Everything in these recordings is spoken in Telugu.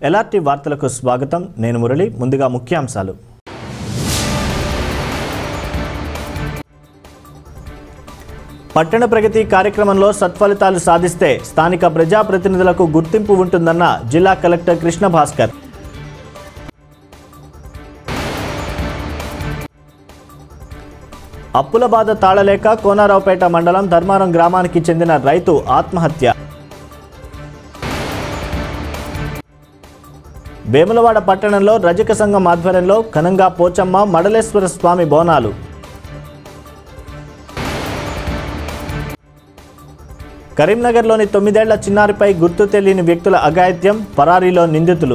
ఎల్ఆర్టీ వార్తలకు స్వాగతం నేను మురళి ముందుగా ముఖ్యాంశాలు పట్టణ ప్రగతి కార్యక్రమంలో సత్ఫలితాలు సాధిస్తే స్థానిక ప్రజాప్రతినిధులకు గుర్తింపు ఉంటుందన్న జిల్లా కలెక్టర్ కృష్ణ భాస్కర్ అప్పుల బాధ తాళలేక కోనారావుపేట మండలం ధర్మారం గ్రామానికి చెందిన రైతు ఆత్మహత్య వేములవాడ పట్టణంలో రజక సంఘం ఆధ్వర్యంలో ఘనంగా పోచమ్మ మడలేశ్వర స్వామి బోనాలు కరీంనగర్లోని తొమ్మిదేళ్ల చిన్నారిపై గుర్తు తెలియని వ్యక్తుల అఘాయిత్యం పరారీలో నిందితులు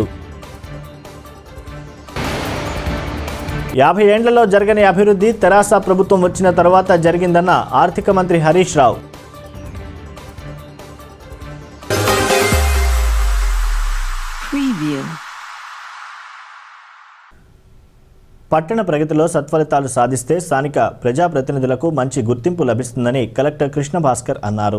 యాభై ఏండ్లలో జరగని అభివృద్ధి తెరాస ప్రభుత్వం వచ్చిన తర్వాత జరిగిందన్న ఆర్థిక మంత్రి హరీష్ రావు Preview. పట్టణ ప్రగతిలో సత్ఫలితాలు సాధిస్తే స్థానిక ప్రజాప్రతినిధులకు మంచి గుర్తింపు లభిస్తుందని కలెక్టర్ కృష్ణ భాస్కర్ అన్నారు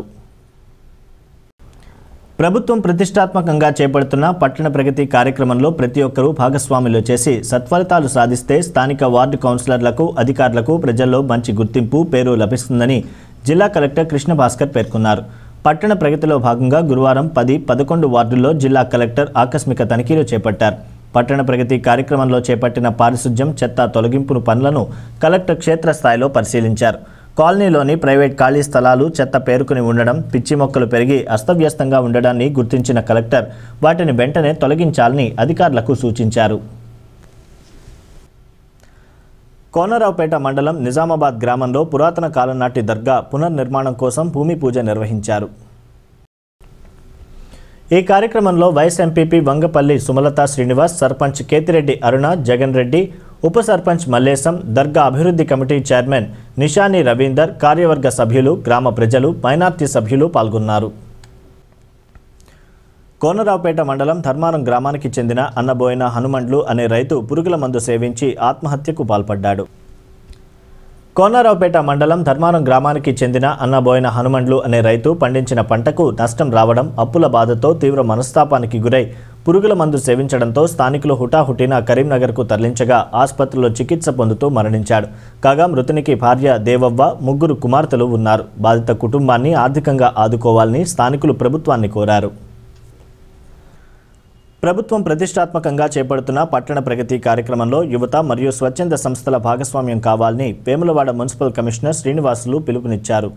ప్రభుత్వం ప్రతిష్టాత్మకంగా చేపడుతున్న పట్టణ ప్రగతి కార్యక్రమంలో ప్రతి ఒక్కరూ భాగస్వాములు చేసి సత్ఫలితాలు సాధిస్తే స్థానిక వార్డు కౌన్సిలర్లకు అధికారులకు ప్రజల్లో మంచి గుర్తింపు పేరు లభిస్తుందని జిల్లా కలెక్టర్ కృష్ణ భాస్కర్ పేర్కొన్నారు పట్టణ ప్రగతిలో భాగంగా గురువారం పది పదకొండు వార్డుల్లో జిల్లా కలెక్టర్ ఆకస్మిక తనిఖీలు చేపట్టారు పట్టణ ప్రగతి కార్యక్రమంలో చేపట్టిన పారిశుధ్యం చెత్త తొలగింపును పనులను కలెక్టర్ క్షేత్రస్థాయిలో పరిశీలించారు కాలనీలోని ప్రైవేట్ ఖాళీ స్థలాలు చెత్త పేరుకుని ఉండడం పిచ్చి మొక్కలు పెరిగి అస్తవ్యస్తంగా ఉండడాన్ని గుర్తించిన కలెక్టర్ వాటిని వెంటనే తొలగించాలని అధికారులకు సూచించారు కోనరావుపేట మండలం నిజామాబాద్ గ్రామంలో పురాతన కాలం నాటి దర్గా పునర్నిర్మాణం కోసం భూమి పూజ నిర్వహించారు ఈ కార్యక్రమంలో వైస్ ఎంపీపీ వంగపల్లి సుమలత శ్రీనివాస్ సర్పంచ్ కేతిరెడ్డి అరుణ జగన్ రెడ్డి ఉప సర్పంచ్ మల్లేశం దర్గా అభివృద్ధి కమిటీ చైర్మన్ నిషాని రవీందర్ కార్యవర్గ సభ్యులు గ్రామ ప్రజలు మైనార్టీ సభ్యులు పాల్గొన్నారు కోనరావుపేట మండలం ధర్మారం గ్రామానికి చెందిన అన్నబోయిన హనుమండ్లు అనే రైతు పురుగుల మందు సేవించి ఆత్మహత్యకు పాల్పడ్డాడు కోనరావుపేట మండలం ధర్మారం గ్రామానికి చెందిన అన్నబోయిన హనుమండ్లు అనే రైతు పండించిన పంటకు నష్టం రావడం అప్పుల బాధతో తీవ్ర మనస్తాపానికి గురై పురుగుల మందు సేవించడంతో స్థానికులు హుటాహుటిన కరీంనగర్కు తరలించగా ఆసుపత్రిలో చికిత్స పొందుతూ మరణించాడు కాగా మృతునికి భార్య దేవవ్వ ముగ్గురు కుమార్తెలు ఉన్నారు బాధిత కుటుంబాన్ని ఆర్థికంగా ఆదుకోవాలని స్థానికులు ప్రభుత్వాన్ని కోరారు ప్రభుత్వం ప్రతిష్టాత్మకంగా చేపడుతున్న పట్టణ ప్రగతి కార్యక్రమంలో యువత మరియు స్వచ్ఛంద సంస్థల భాగస్వామ్యం కావాలని వేములవాడ మున్సిపల్ కమిషనర్ శ్రీనివాసులు పిలుపునిచ్చారు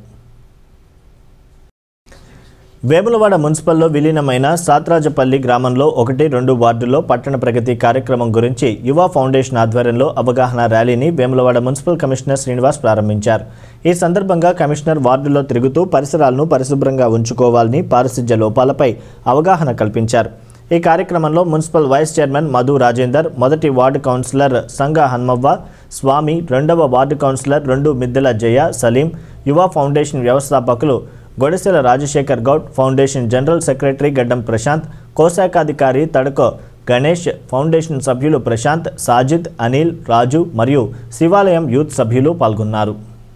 వేములవాడ మున్సిపల్లో విలీనమైన సాత్రాజపల్లి గ్రామంలో ఒకటి రెండు వార్డుల్లో పట్టణ ప్రగతి కార్యక్రమం గురించి యువ ఫౌండేషన్ ఆధ్వర్యంలో అవగాహన ర్యాలీని వేములవాడ మున్సిపల్ కమిషనర్ శ్రీనివాస్ ప్రారంభించారు ఈ సందర్భంగా కమిషనర్ వార్డులో తిరుగుతూ పరిసరాలను పరిశుభ్రంగా ఉంచుకోవాలని పారిశుధ్య లోపాలపై అవగాహన కల్పించారు ఈ కార్యక్రమంలో municipal vice chairman Madhu Rajender మొదటి వార్డు కౌన్సిలర్ సంగ హన్మవ్వ స్వామి రెండవ వార్డు కౌన్సిలర్ రెండు మిద్దెల జయ సలీం యువ ఫౌండేషన్ వ్యవస్థాపకులు Godesela Rajashekar Goud foundation general secretary Gaddam Prashanth కోశాఖాధికారి తడకో గణేష్ ఫౌండేషన్ సభ్యులు ప్రశాంత్ సాజిద్ అనిల్ రాజు మరియు శివాలయం యూత్ సభ్యులు పాల్గొన్నారు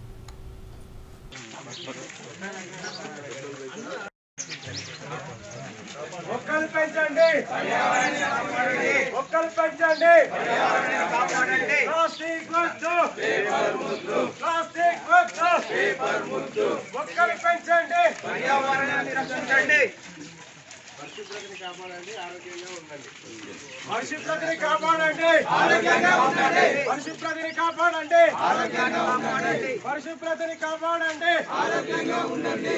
మొక్కలు పెంచండి మొక్కలు పెంచండి ప్లాస్టిక్ వద్దు ప్లాస్టిక్ వద్దు మొక్కలు పెంచండి పర్యావరణాన్ని రక్షించండి పరిశుభ్రతని కాపాడండి ఆరోగ్యంగా ఉండండి పరిశుభ్రతని కాపాడండి ఆరోగ్యంగా ఉండండి పరిశుభ్రతని కాపాడండి ఆరోగ్యంగా ఉండండి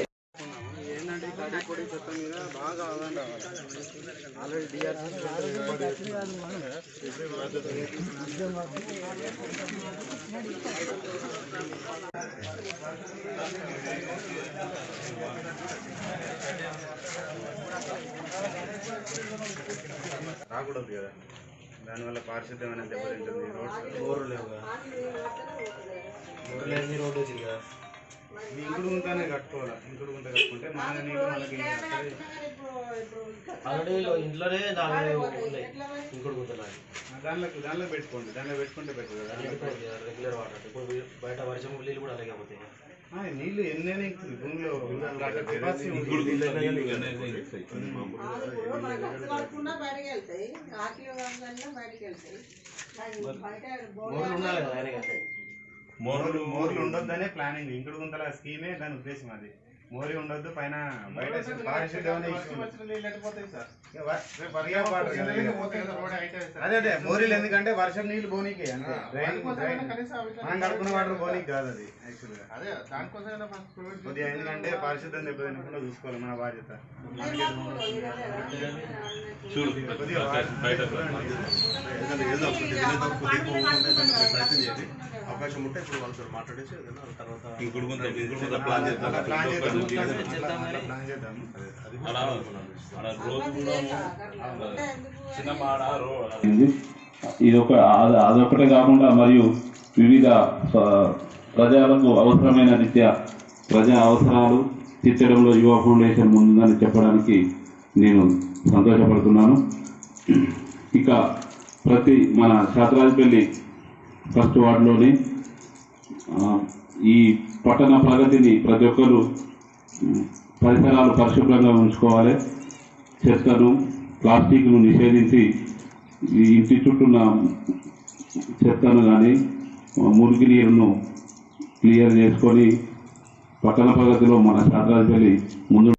రాకూడదు కదా దానివల్ల పారిశుద్ధ్యం అనేది దెబ్బతింటుంది రోడ్స్ ఊరు లేవు కదా ఊరు లేని రోడ్డు వచ్చింది కదా ఇంకుడు గుంతనే కట్టుకోవాలి ఇంకుడు గుంత కట్టుకుంటే మన నీళ్ళు మనకి ఆల్రెడీ ఇంట్లోనే నాలుగు ఉన్నాయి ఇంకోటి గుంతలు దానిలో దానిలో పెట్టుకోండి దానిలో పెట్టుకుంటే బెటర్ కదా రెగ్యులర్ వాటర్ ఇప్పుడు బయట వర్షం నీళ్ళు కూడా అలాగే పోతాయి ఆ, నీళ్ళు ఎన్నైనా ఎక్కుతాయి భూమిలో కెపాసిటీ ఉంది. పడకుండా బయటకు వెళ్తాయి ఆర్టీఓ గంగల్లో బయటకు వెళ్తాయి అది బయట మోర్లు ఉండాలి కదా ఆయన కదా. మోర్లు మోర్లు ఉండొద్దనే ప్లానింగ్ ఇంకుడు గుంతల స్కీమే దాని ఉద్దేశం అది మోరి ఉండొద్దు పైన బయట పారిశుద్ధం అనే issue ఉంది. ఇక వ- రేపు వర్షం వాటర్ కదా. అదే అదే మోరీలు ఎందుకంటే వర్షం నీళ్లు పోనీకి అంతే డ్రైన్ డ్రైన్ మనం కడుపుకున్న వాటర్ పోనీకి కాదు అది యాక్చువల్గా అదే దానికోసం కొద్దిగా ఎందుకంటే పారిశుద్ధం దెబ్బతినకుండా చూసుకోవాలి మన బాధ్యత కొద్దిగా అవకాశం ఉంటే ఇప్పుడు వాళ్ళతో మాట్లాడేసి ఏదైనా తర్వాత ఇంకుడు గుంత ఇంకుడు గుంత ప్లాన్ చేద్దాం అలా ప్లాన్ చేద్దాం చేద్దాం అలా మరి. ప్లాన్ చేద్దాం అది అలా అలా రోజు కూడా చిన్న మాడ రో ఉంది. ఇది ఒక అది- అదొకటే కాకుండా మరియు వివిధ ప- ప్రజలకు అవసరమైన రీత్యా ప్రజా అవసరాలు తీర్చడంలో యువ ఫౌండేషన్ ముందుందని చెప్పడానికి నేను సంతోషపడుతున్నాను ఇక ప్రతి మన శాతరాజపల్లి ఫస్ట్ వార్డులోని ఆ, ఈ పట్టణ ప్రగతిని ప్రతి ఒక్కరు ఉమ్, పరిసరాలు పరిశుభ్రంగా ఉంచుకోవాలి చెత్తను ప్లాస్టిక్ను నిషేధించి ఈ ఇంటి చుట్టూన్న చెత్తను కానీ మురికి నీరును క్లియర్ చేసుకొని పట్టణ ప్రగతిలో మన శాతరాజపల్లి ముందు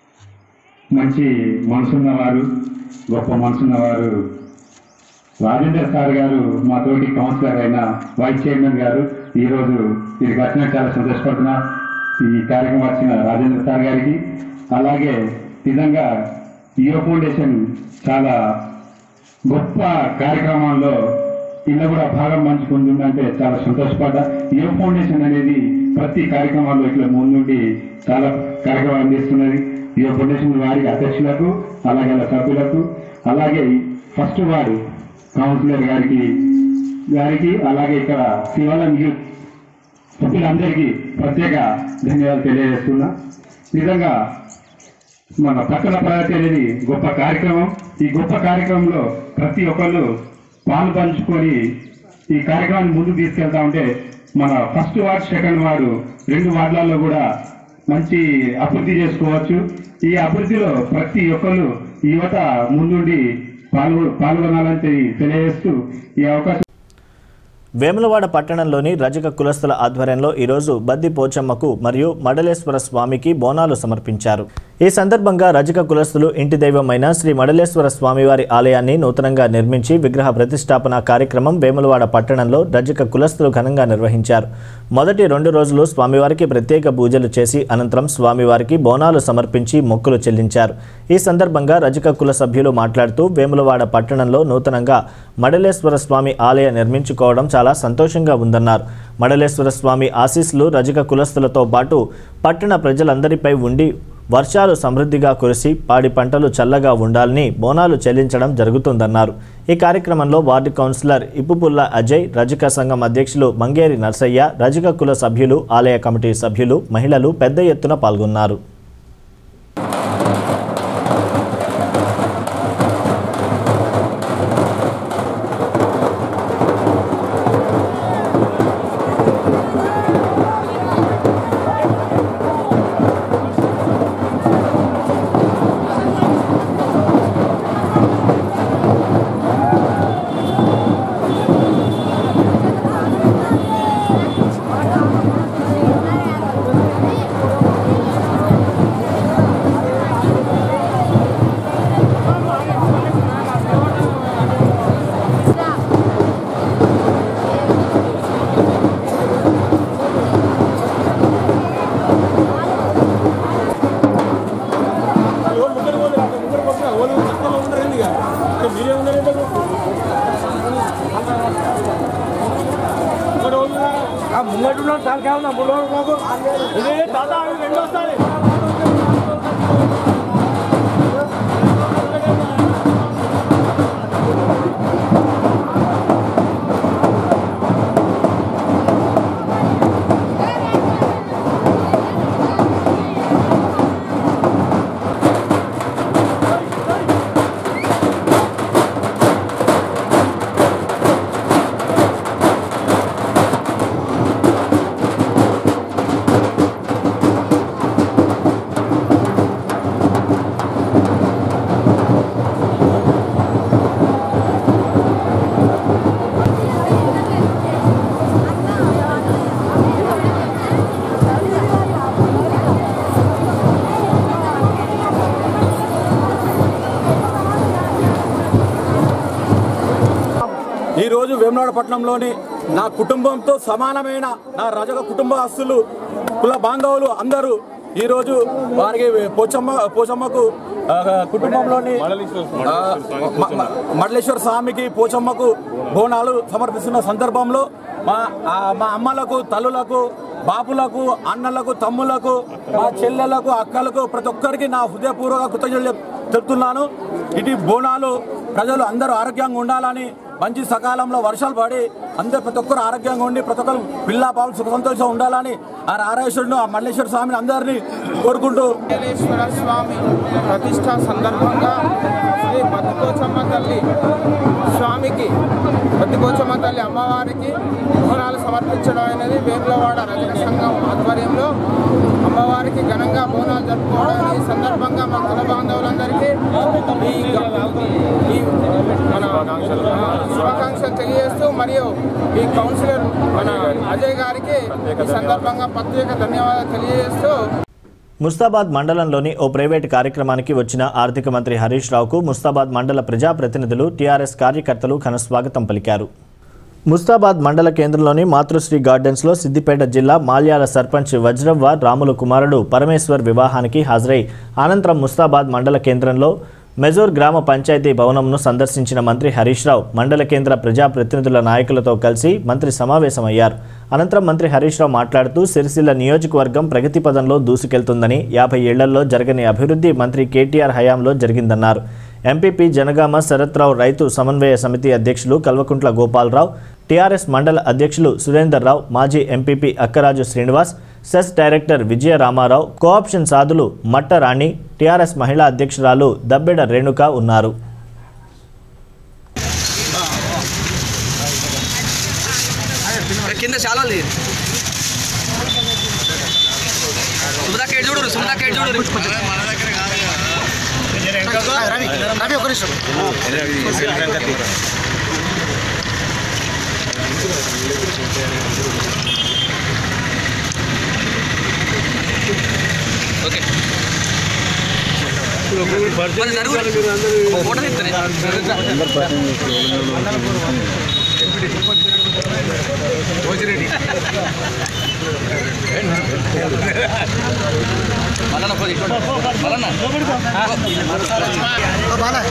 మంచి మనసున్న వారు గొప్ప మనసున్న వారు రాజేంద్ర సార్ గారు మా తోటి కౌన్సిలర్ అయిన వైస్ చైర్మన్ గారు ఈరోజు ఇది వచ్చిన చాలా సంతోషపడుతున్నా ఈ కార్యక్రమం వచ్చిన రాజేంద్ర సార్ గారికి అలాగే నిజంగా యువ ఫౌండేషన్ చాలా గొప్ప కార్యక్రమాల్లో ఇలా కూడా భాగం పంచుకుంటుందంటే చాలా సంతోషపడ్డా యువ ఫౌండేషన్ అనేది ప్రతి కార్యక్రమాల్లో ఇట్లా ముందుండి చాలా కార్యక్రమాలు అందిస్తున్నది యువ ఫౌండేషన్ వారి అధ్యక్షులకు అలాగే వాళ్ళ సభ్యులకు అలాగే ఫస్ట్ వారి కౌన్సిలర్ గారికి గారికి అలాగే ఇక్కడ శివాలయం యూత్ సభ్యులందరికీ ప్రత్యేక ధన్యవాదాలు తెలియజేస్తున్నా నిజంగా మన పట్టణ ప్రగతి అనేది గొప్ప కార్యక్రమం ఈ గొప్ప కార్యక్రమంలో ప్రతి ఒక్కళ్ళు పాలు పంచుకొని ఈ కార్యక్రమాన్ని ముందుకు తీసుకెళ్తా ఉంటే మన ఫస్ట్ వార్డ్ సెకండ్ వార్డు రెండు వార్డులలో కూడా మంచి అభివృద్ధి చేసుకోవచ్చు ఈ అభివృద్ధిలో ప్రతి ఒక్కళ్ళు ఈ యువత ముందుండి పాల్గొ పాల్గొనాలని తెలి- తెలియజేస్తూ ఈ అవకాశం వేములవాడ పట్టణంలోని రజక కులస్తుల ఆధ్వర్యంలో ఈరోజు బద్ది పోచమ్మకు మరియు మడలేశ్వర స్వామికి బోనాలు సమర్పించారు ఈ సందర్భంగా రజక కులస్తులు ఇంటి దైవమైన శ్రీ మడలేశ్వర స్వామివారి ఆలయాన్ని నూతనంగా నిర్మించి విగ్రహ ప్రతిష్టాపన కార్యక్రమం వేములవాడ పట్టణంలో రజక కులస్తులు ఘనంగా నిర్వహించారు మొదటి రెండు రోజులు స్వామివారికి ప్రత్యేక పూజలు చేసి అనంతరం స్వామివారికి బోనాలు సమర్పించి మొక్కులు చెల్లించారు ఈ సందర్భంగా రజక కుల సభ్యులు మాట్లాడుతూ వేములవాడ పట్టణంలో నూతనంగా మడలేశ్వర స్వామి ఆలయ నిర్మించుకోవడం చాలా సంతోషంగా ఉందన్నారు మడలేశ్వర స్వామి ఆశీస్సులు రజక కులస్తులతో పాటు పట్టణ ప్రజలందరిపై ఉండి వర్షాలు సమృద్ధిగా కురిసి పాడి పంటలు చల్లగా ఉండాలని బోనాలు చెల్లించడం జరుగుతుందన్నారు ఈ కార్యక్రమంలో వార్డు కౌన్సిలర్ ఇప్పుపుల్ల అజయ్ రజక సంఘం అధ్యక్షులు మంగేరి నర్సయ్య రజక కుల సభ్యులు ఆలయ కమిటీ సభ్యులు మహిళలు పెద్ద ఎత్తున పాల్గొన్నారు ముంగట్టున్నాడు చాలా కావాలి బుల్లవాడు బాబు ఇదే తాత రెండు వస్తాయి ¡Vamos! వేములవాడ పట్టణంలోని నా కుటుంబంతో సమానమైన నా రజక కుటుంబస్తులు కుల బాంధవులు అందరూ ఈరోజు వారికి పోచమ్మ పోచమ్మకు ఆ, కుటుంబంలోని ఆ, మ- మ- మడలేశ్వర స్వామికి పోచమ్మకు బోనాలు సమర్పిస్తున్న సందర్భంలో మా ఆ, మా అమ్మలకు తల్లులకు బాపులకు అన్నలకు తమ్ములకు మా చెల్లెలకు అక్కలకు ప్రతి ఒక్కరికి నా హృదయపూర్వక కృతజ్ఞతలు చెప్- చెప్తున్నాను ఇటు బోనాలు ప్రజలు అందరూ ఆరోగ్యంగా ఉండాలని మంచి సకాలంలో వర్షాలు పడి అందరూ ప్రతి ఒక్కరు ఆరోగ్యంగా ఉండి ప్రతి ఒక్కరు పిల్ల పాపం సుఖ సంతోషం ఉండాలని ఆ రారేశ్వరుడు ఆ మల్లేశ్వర స్వామిని అందరినీ కోరుకుంటూ వెంకటేశ్వర స్వామి ప్రతిష్ట సందర్భంగా శ్రీ బద్దిపోచమ్మ తల్లి స్వామికి బద్దిపోచమ్మ తల్లి అమ్మవారికి బోనాలు సమర్పించడం అనేది వేములవాడ రజక సంఘం ఆధ్వర్యంలో అమ్మవారికి ఘనంగా బోనాలు జరుపుకోవడం ఈ సందర్భంగా మా కుల బాంధవులందరికీ ఈ గ- ఈ మన ఆ, శుభాకాంక్షలు తెలియజేస్తూ మరియు ఈ కౌన్సిలర్ మన అజయ్ గారికి ఈ సందర్భంగా ప్రత్యేక ధన్యవాదాలు తెలియజేస్తూ ముస్తాబాద్ మండలంలోని ఓ ప్రైవేటు కార్యక్రమానికి వచ్చిన ఆర్థిక మంత్రి హరీష్ రావుకు ముస్తాబాద్ మండల ప్రజాప్రతినిధులు టీఆర్ఎస్ కార్యకర్తలు ఘన స్వాగతం పలికారు ముస్తాబాద్ మండల కేంద్రంలోని మాతృశ్రీ గార్డెన్స్లో సిద్దిపేట జిల్లా మాల్యాల సర్పంచ్ వజ్రవ్వ రాములు కుమారుడు పరమేశ్వర్ వివాహానికి హాజరై అనంతరం ముస్తాబాద్ మండల కేంద్రంలో మెజూర్ గ్రామ పంచాయతీ భవనంను సందర్శించిన మంత్రి హరీష్ రావు మండల కేంద్ర ప్రజాప్రతినిధుల నాయకులతో కలిసి మంత్రి సమావేశమయ్యారు అనంతరం మంత్రి హరీష్ రావు మాట్లాడుతూ సిరిసిల్ల నియోజకవర్గం ప్రగతి పదంలో దూసుకెళ్తుందని యాభై ఏళ్లలో జరగని అభివృద్ధి మంత్రి కేటీఆర్ హయాంలో జరిగిందన్నారు ఎంపీపీ జనగామ శరత్రావు రైతు సమన్వయ సమితి అధ్యక్షులు కల్వకుంట్ల గోపాలరావు టీఆర్ఎస్ మండల అధ్యక్షులు సురేందర్ రావు మాజీ MPP Akkaraju Srinivas cess director Vijaya Ramarao co-option Sadhulu Matta Rani TRS మహిళా అధ్యక్షురాలు దబ్బెడ రేణుక ఉన్నారు కింద చాలా లేదు సుమదా కేట్ చూడు సుమదా కేట్ చూడు రవి ఒక నిమిషం ఓకే మరి జరుగు. ఒక ఫోటో మళ్ళా పోయి మళ్ళా బాగా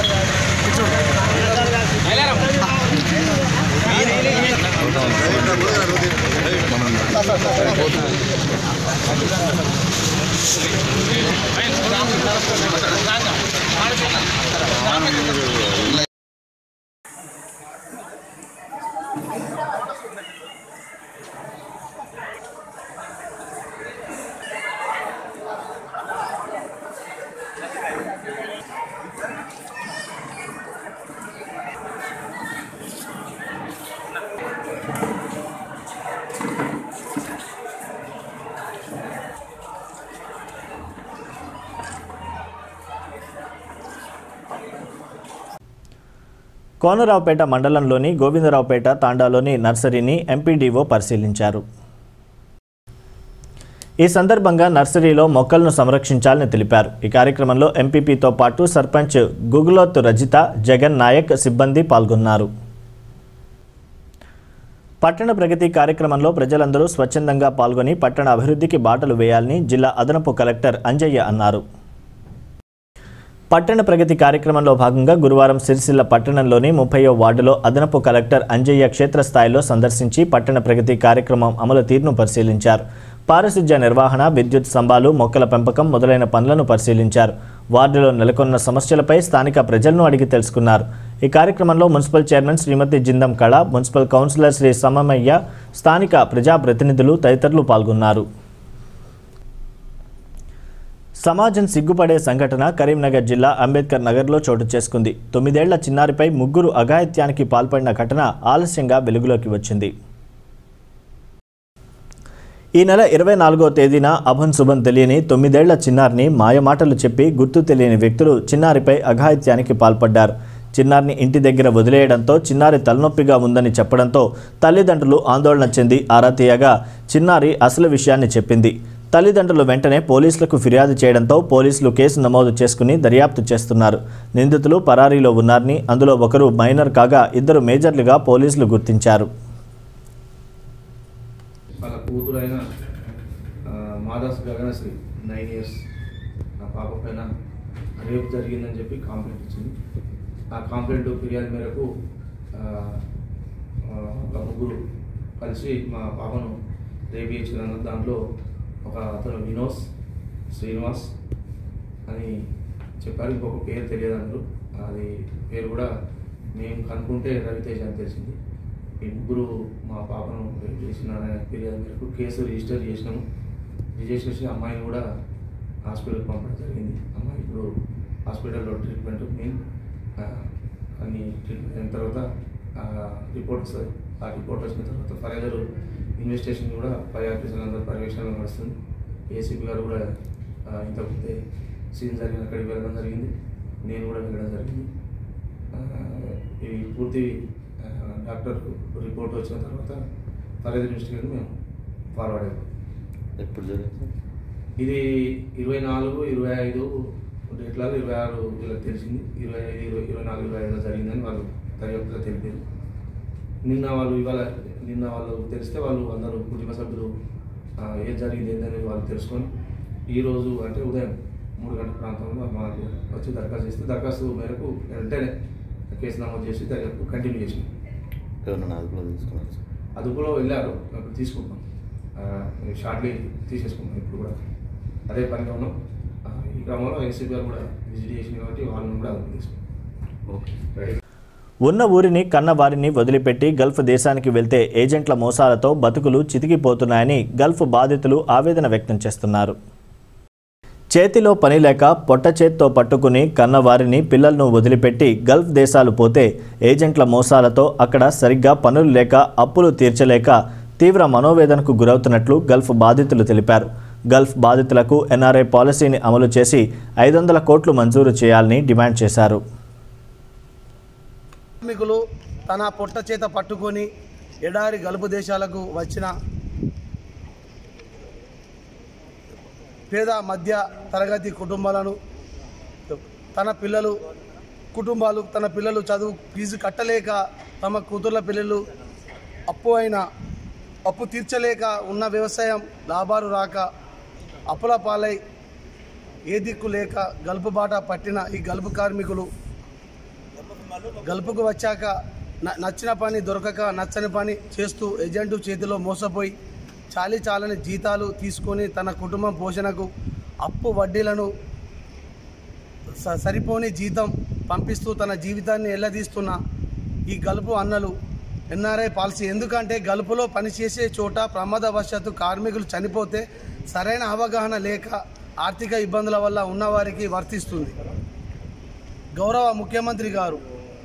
కోనరావుపేట మండలంలోని గోవిందరావుపేట తాండాలోని నర్సరీని ఎంపీడీఓ పరిశీలించారు ఈ సందర్భంగా నర్సరీలో మొక్కలను సంరక్షించాలని తెలిపారు ఈ కార్యక్రమంలో ఎంపీపీతో పాటు సర్పంచ్ గుగులోత్ రజిత జగన్ నాయక్ సిబ్బంది పాల్గొన్నారు పట్టణ ప్రగతి కార్యక్రమంలో ప్రజలందరూ స్వచ్ఛందంగా పాల్గొని పట్టణ అభివృద్ధికి బాటలు వేయాలని జిల్లా అదనపు కలెక్టర్ అంజయ్య అన్నారు పట్టణ ప్రగతి కార్యక్రమంలో భాగంగా గురువారం సిరిసిల్ల పట్టణంలోని ముప్పయో వార్డులో అదనపు కలెక్టర్ అంజయ్య క్షేత్రస్థాయిలో సందర్శించి పట్టణ ప్రగతి కార్యక్రమం అమలు తీరును పరిశీలించారు పారిశుధ్య నిర్వహణ విద్యుత్ స్తంభాలు మొక్కల పెంపకం మొదలైన పనులను పరిశీలించారు వార్డులో నెలకొన్న సమస్యలపై స్థానిక ప్రజలను అడిగి తెలుసుకున్నారు ఈ కార్యక్రమంలో మున్సిపల్ చైర్మన్ శ్రీమతి జిందం కళ మున్సిపల్ కౌన్సిలర్ శ్రీ సమమయ్య స్థానిక ప్రజాప్రతినిధులు తదితరులు పాల్గొన్నారు సమాజం సిగ్గుపడే సంఘటన కరీంనగర్ జిల్లా అంబేద్కర్ నగర్లో చోటు చేసుకుంది తొమ్మిదేళ్ల చిన్నారిపై ముగ్గురు అఘాయిత్యానికి పాల్పడిన ఘటన ఆలస్యంగా వెలుగులోకి వచ్చింది ఈ నెల ఇరవై నాలుగో తేదీన అభన్ శుభన్ తెలియని తొమ్మిదేళ్ల చిన్నారిని మాయమాటలు చెప్పి గుర్తు తెలియని వ్యక్తులు చిన్నారిపై అఘాయిత్యానికి పాల్పడ్డారు చిన్నారిని ఇంటి దగ్గర వదిలేయడంతో చిన్నారి తలనొప్పిగా ఉందని చెప్పడంతో తల్లిదండ్రులు ఆందోళన చెంది ఆరా తీయగా చిన్నారి అసలు విషయాన్ని చెప్పింది తల్లిదండ్రులు వెంటనే పోలీసులకు ఫిర్యాదు చేయడంతో పోలీసులు కేసు నమోదు చేసుకుని దర్యాప్తు చేస్తున్నారు నిందితులు పరారీలో ఉన్నారని అందులో ఒకరు మైనర్ కాగా ఇద్దరు మేజర్లుగా పోలీసులు గుర్తించారు వాళ్ళ కూతురు అయిన ఆ, మాదాస్ గగనశ్రీ నైన్ ఇయర్స్ ఆ పాప పైన రేపు జరిగిందని చెప్పి కంప్లైంట్ ఇచ్చింది ఆ కంప్లైంట్ ఫిర్యాదు మేరకు ఆ, ఆ, ఒక ముగ్గురు కలిసి మా పాపను రేపు చేసిన దాంట్లో ఒక అతను వినోస్ శ్రీనివాస్ అని చెప్పారు ఇంకొక పేరు తెలియదు అందరూ అది పేరు కూడా మేము కనుక్కుంటే రవితేజ్ అని తెలిసింది ఈ ముగ్గురు మా పాపను రేపు చేసిన ఫిర్యాదు మేరకు కేసు రిజిస్టర్ చేసినాము రిజిస్టర్ చేసి అమ్మాయిని కూడా హాస్పిటల్కి పంపడం జరిగింది అమ్మాయి ఇప్పుడు హాస్పిటల్లో ట్రీట్మెంట్ మెయిన్ అన్ని ట్రీట్మెంట్ అయిన తర్వాత రిపోర్ట్ వస్తుంది ఆ రిపోర్ట్ వచ్చిన తర్వాత ఫర్దర్ ఇన్వెస్టిగేషన్ కూడా పై ఆఫీసర్లు అందరూ పర్యవేక్షణలో నడుస్తుంది ఏసీపీ గారు కూడా ఆ, ఇంతకుముందే సీన్ జరిగిన అక్కడికి వెళ్ళడం జరిగింది నేను కూడా వెళ్ళడం జరిగింది ఆ, ఇవి పూర్తి ఆ, డాక్టర్ రిపోర్ట్ వచ్చిన తర్వాత ఫర్దర్ ఇన్వెస్టిగేషన్ మేము ఫార్వర్డ్ అయిపోతాం ఎప్పుడు జరిగింది ఇది ఇరవై నాలుగు ఇరవై ఐదు డేట్లలో ఇరవై ఆరు వీళ్ళకి తెలిసింది ఇరవై ఐదు ఇరవై ఇరవై నాలుగు ఇరవై ఐదులో జరిగిందని వాళ్ళు దర్యాప్తులో తెలిపారు నిన్న వాళ్ళు ఇవాళ నిన్న వాళ్ళు తెలిస్తే వాళ్ళు అందరూ కుటుంబ సభ్యులు ఆ, ఏం జరిగింది ఏంటని వాళ్ళు తెలుసుకొని ఈరోజు అంటే ఉదయం మూడు గంటల ప్రాంతంలో మాకు వచ్చి దరఖాస్తు చేస్తే దరఖాస్తు మేరకు వెంటనే కేసు నమోదు చేసి దర్యాప్తు కంటిన్యూ చేసింది ఎవరన్నా అదుపులో తీసుకున్నారు సార్ అదుపులో వెళ్ళారు ఇప్పుడు తీసుకుంటాం షార్ట్లీ తీసేసుకుంటాం ఇప్పుడు కూడా అదే పనిలో ఉన్నాం ఆ, ఈ క్రమంలో ఏసీ గారు కూడా విజిట్ చేసింది కాబట్టి వాళ్ళని కూడా అదుపు తీసుకుంటాం ఓకే ఉన్న ఊరిని కన్న వారిని వదిలిపెట్టి గల్ఫ్ దేశానికి వెళ్తే ఏజెంట్ల మోసాలతో బతుకులు చితికిపోతున్నాయని గల్ఫ్ బాధితులు ఆవేదన వ్యక్తం చేస్తున్నారు చేతిలో పని లేక పొట్ట చేత్తో పట్టుకుని కన్నవారిని పిల్లలను వదిలిపెట్టి గల్ఫ్ దేశాలు పోతే ఏజెంట్ల మోసాలతో అక్కడ సరిగ్గా పనులు లేక అప్పులు తీర్చలేక తీవ్ర మనోవేదనకు గురవుతున్నట్లు గల్ఫ్ బాధితులు తెలిపారు గల్ఫ్ బాధితులకు ఎన్ఆర్ఐ పాలసీని అమలు చేసి ఐదు వందల కోట్లు మంజూరు చేయాలని డిమాండ్ చేశారు కార్మికులు తన పొట్ట చేత పట్టుకొని ఎడారి గలుపు దేశాలకు వచ్చిన పేద మధ్య తరగతి కుటుంబాలను తన పిల్లలు కుటుంబాలు తన పిల్లలు చదువు ఫీజు కట్టలేక తమ కూతుర్ల పిల్లలు అప్పు అయిన అప్పు తీర్చలేక ఉన్న వ్యవసాయం లాభాలు రాక అప్పుల పాలై ఏ దిక్కు లేక గల్పు బాట పట్టిన ఈ గల్పు కార్మికులు గల్పుకు వచ్చాక న- నచ్చిన పని దొరకక నచ్చని పని చేస్తూ ఏజెంటు చేతిలో మోసపోయి చాలి చాలని జీతాలు తీసుకొని తన కుటుంబం పోషణకు అప్పు వడ్డీలను స- సరిపోని జీతం పంపిస్తూ తన జీవితాన్ని ఎల్లదీస్తున్న ఈ గలుపు అన్నలు ఎన్ఆర్ఐ పాలసీ ఎందుకంటే గలుపులో పనిచేసే చోట ప్రమాదవశాత్తు కార్మికులు చనిపోతే సరైన అవగాహన లేక ఆర్థిక ఇబ్బందుల వల్ల ఉన్నవారికి వర్తిస్తుంది గౌరవ ముఖ్యమంత్రి గారు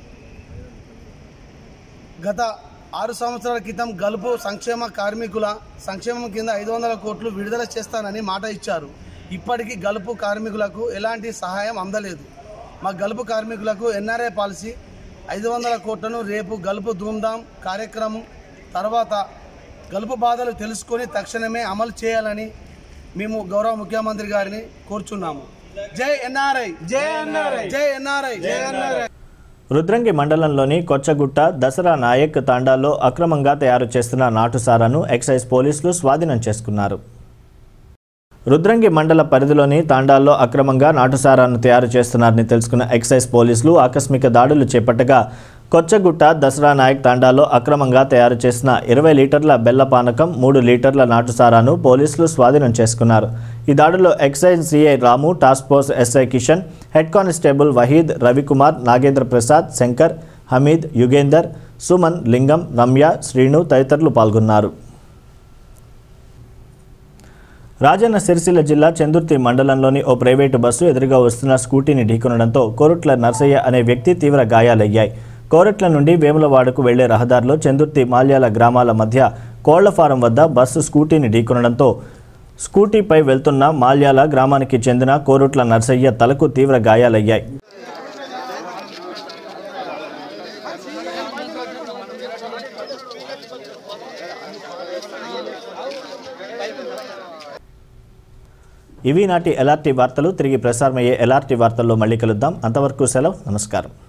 గత ఆరు సంవత్సరాల క్రితం గలుపు సంక్షేమ కార్మికుల సంక్షేమం కింద ఐదు వందల కోట్లు విడుదల చేస్తానని మాట ఇచ్చారు ఇప్పటికీ గలుపు కార్మికులకు ఎలాంటి సహాయం అందలేదు మా గలుపు కార్మికులకు ఎన్ఆర్ఐ పాలసీ ఐదు వందల కోట్లను రేపు గలుపు ధూమ్ధాం కార్యక్రమం తర్వాత గలుపు బాధలు తెలుసుకొని తక్షణమే అమలు చేయాలని మేము గౌరవ ముఖ్యమంత్రి గారిని కోరుచున్నాము జై ఎన్ఆర్ఐ జై ఎన్ఆర్ఐ జై ఎన్ఆర్ఐ జై ఎన్ఆర్ఐ రుద్రంగి మండలంలోని కొచ్చగుట్ట దసరా నాయక్ తాండాల్లో అక్రమంగా తయారు చేస్తున్న నాటుసారాను ఎక్సైజ్ పోలీసులు స్వాధీనం చేసుకున్నారు రుద్రంగి మండల పరిధిలోని తాండాల్లో అక్రమంగా నాటుసారాను తయారు చేస్తున్నారని తెలుసుకున్న ఎక్సైజ్ పోలీసులు ఆకస్మిక దాడులు చేపట్టగా కొచ్చగుట్ట దసరా నాయక్ తాండాలో అక్రమంగా తయారు చేసిన ఇరవై లీటర్ల బెల్ల పానకం మూడు లీటర్ల నాటుసారాను పోలీసులు స్వాధీనం చేసుకున్నారు ఈ దాడిలో excise CI Ramu task force SI Kishan head constable Waheed Ravikumar Nagendra Prasad Shankar Hameed Yugender Suman Lingam Ramya Srinu తదితరులు పాల్గొన్నారు రాజన్న సిరిసిల్ల జిల్లా చందుర్తి మండలంలోని ఓ ప్రైవేటు బస్సు ఎదురుగా వస్తున్న స్కూటీని ఢీకొనడంతో కోరుట్ల నర్సయ్య అనే వ్యక్తి తీవ్ర గాయాలయ్యాయి కోరట్ల నుండి వేములవాడకు వెళ్లే రహదారిలో చందుర్తి మాల్యాల గ్రామాల మధ్య కోళ్ల ఫారం వద్ద బస్సు స్కూటీని ఢీకొనడంతో స్కూటీపై వెళ్తున్న మాల్యాల గ్రామానికి చెందిన కోరుట్ల నర్సయ్య తలకు తీవ్ర గాయాలయ్యాయి ఇవి నాటి ఎల్ఆర్టీ వార్తలు తిరిగి ప్రసారమయ్యే ఎల్ఆర్టీ వార్తల్లో మళ్ళీ కలుద్దాం అంతవరకు సెలవు నమస్కారం